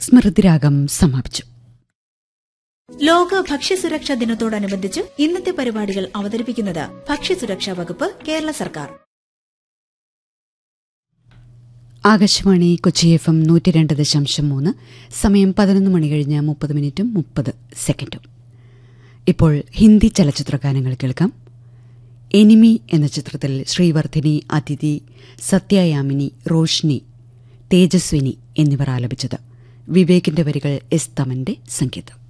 സ്മൃതിരാഗം സമാപിച്ചു ലോക ഭക്ഷ്യസുരക്ഷാ ദിനത്തോടനുബന്ധിച്ച് ഇന്നത്തെ പരിപാടികൾ അവതരിപ്പിക്കുന്നത് ഭക്ഷ്യസുരക്ഷാ വകുപ്പ് കേരള സർക്കാർ ആകാശവാണി കൊച്ചി എഫ് എം നൂറ്റി രണ്ട് ദശാംശം മൂന്ന് സമയം പതിനൊന്ന് മണി കഴിഞ്ഞ് മുപ്പത് മിനിറ്റും മുപ്പത് സെക്കൻഡും ഇപ്പോൾ ഹിന്ദി ചലച്ചിത്ര ഗാനങ്ങൾ കേൾക്കാം എനിമി എന്ന ചിത്രത്തിൽ ശ്രീവർദ്ധിനി അതിഥി സത്യായാമിനി റോഷ്നി തേജസ്വിനി എന്നിവർ ആലപിച്ചത് വിവേകിന്റെ വരികൾ എസ് തമന്റെ സംഗീതം